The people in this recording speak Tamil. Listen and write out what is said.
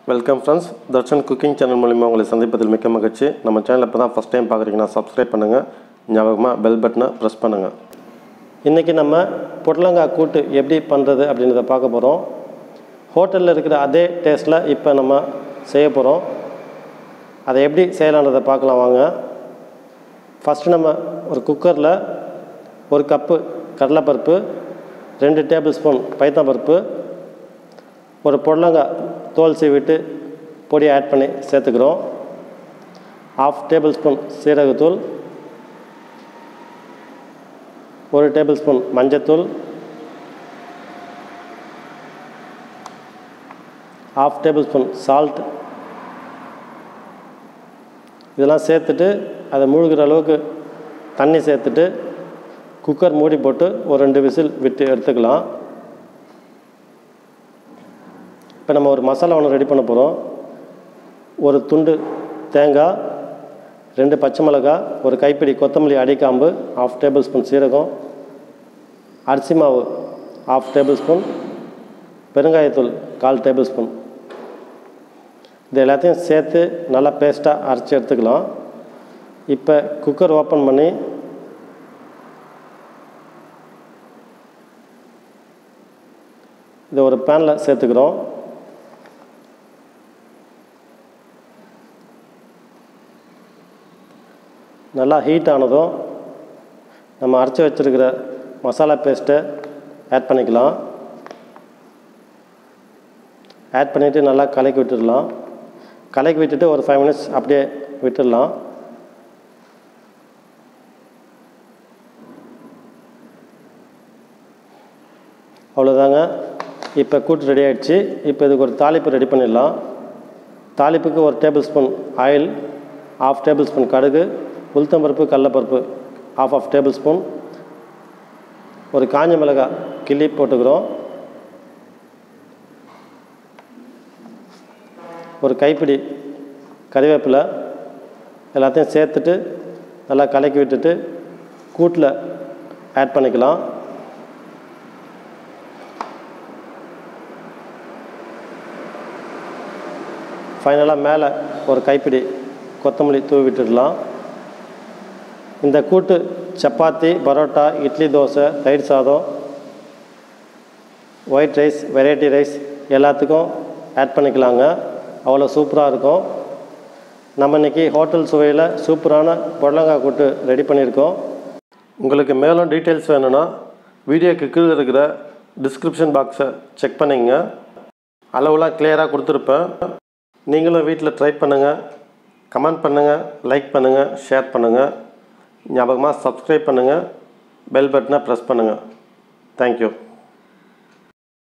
welcome friends Darshan cooking channel மூலிமா உங்களை சந்திப்பதில் மிக்க மகிழ்ச்சி நம்ம சேனல் இப்போ தான் ஃபஸ்ட் டைம் பார்க்குறீங்கன்னா சப்ஸ்கிரைப் பண்ணுங்கள் ஞாபகமாக பெல் பட்டனை ப்ரெஸ் பண்ணுங்கள் இன்றைக்கி நம்ம புடலங்காய் கூட்டு எப்படி பண்ணுறது அப்படின்றத பார்க்க போகிறோம் ஹோட்டலில் இருக்கிற அதே டேஸ்ட்டில் இப்போ நம்ம செய்ய போகிறோம் அதை எப்படி செய்யலான்றதை பார்க்கலாம் வாங்க ஃபஸ்ட்டு நம்ம ஒரு குக்கரில் ஒரு கப்பு கடலைப்பருப்பு ரெண்டு டேபிள் ஸ்பூன் பைத்தம்பருப்பு ஒரு புடலங்காய் தோல் சீவிட்டு பொடி ஆட் பண்ணி சேர்த்துக்கிறோம் ஆஃப் டேபிள் ஸ்பூன் சீரகத்தூள் ஒரு டேபிள் ஸ்பூன் மஞ்சத்தூள் ஆஃப் டேபிள் ஸ்பூன் சால்ட் இதெல்லாம் சேர்த்துட்டு அதை மூழ்கிற அளவுக்கு தண்ணி சேர்த்துட்டு குக்கர் மூடி போட்டு ஒரு ரெண்டு விசில் விட்டு எடுத்துக்கலாம் இப்போ நம்ம ஒரு மசாலா ஒன்று ரெடி பண்ண போகிறோம் ஒரு துண்டு தேங்காய் ரெண்டு பச்சை மிளகாய் ஒரு கைப்பிடி கொத்தமல்லி அடிக்காம்பு ஆஃப் டேபிள் ஸ்பூன் சீரகம் அரிசி மாவு ஆஃப் டேபிள் ஸ்பூன் பெருங்காயத்தூள் கால் டேபிள் ஸ்பூன் இது எல்லாத்தையும் சேர்த்து நல்லா பேஸ்ட்டாக அரைச்சி எடுத்துக்கலாம் இப்போ குக்கர் ஓப்பன் பண்ணி இதை ஒரு பேனில் சேர்த்துக்கிறோம் நல்லா ஹீட் ஆனதும் நம்ம அரைச்சி வச்சுருக்கிற மசாலா பேஸ்ட்டை ஆட் பண்ணிக்கலாம் ஆட் பண்ணிவிட்டு நல்லா கலக்கி விட்டுடலாம் கலக்கி விட்டுட்டு ஒரு ஃபைவ் மினிட்ஸ் அப்படியே விட்டுடலாம் அவ்வளோதாங்க இப்போ கூட்டு ரெடி ஆகிடுச்சு இப்போ இதுக்கு ஒரு தாளிப்பு ரெடி பண்ணிடலாம் தாளிப்புக்கு ஒரு tablespoon oil half tablespoon கடுகு உளுத்தம்பருப்பு கடலப்பருப்பு ஆஃப் ஆஃப் டேபிள் ஸ்பூன் ஒரு காஞ்ச மிளகாய் கிள்ளி போட்டுக்கிறோம் ஒரு கைப்பிடி கறிவேப்பிலை எல்லாத்தையும் சேர்த்துட்டு நல்லா கலக்கி விட்டுட்டு கூட்டில் ஆட் பண்ணிக்கலாம் ஃபைனலாக மேலே ஒரு கைப்பிடி கொத்தமல்லி தூவி விட்டுடலாம் இந்த கூட்டு சப்பாத்தி பரோட்டா இட்லி தோசை தயிர் சாதம் ஒயிட் ரைஸ் வெரைட்டி ரைஸ் எல்லாத்துக்கும் ஆட் பண்ணிக்கலாங்க அவ்வளோ சூப்பராக இருக்கும் நம்ம இன்றைக்கி ஹோட்டல் சுவையில் சூப்பரான புடலங்காய் கூட்டு ரெடி பண்ணியிருக்கோம் உங்களுக்கு மேலும் டீட்டெயில்ஸ் வேணும்னா வீடியோக்கு கீழே இருக்கிற டிஸ்கிரிப்ஷன் பாக்ஸை செக் பண்ணிங்க அளவுலாம் கிளியராக கொடுத்துருப்பேன் நீங்களும் வீட்டில் ட்ரை பண்ணுங்கள் கமெண்ட் பண்ணுங்கள் லைக் பண்ணுங்கள் ஷேர் பண்ணுங்கள் ஞாபகமாக சப்ஸ்கிரைப் பண்ணுங்கள் பெல் பட்டனை ப்ரெஸ் பண்ணுங்கள் தேங்க்யூ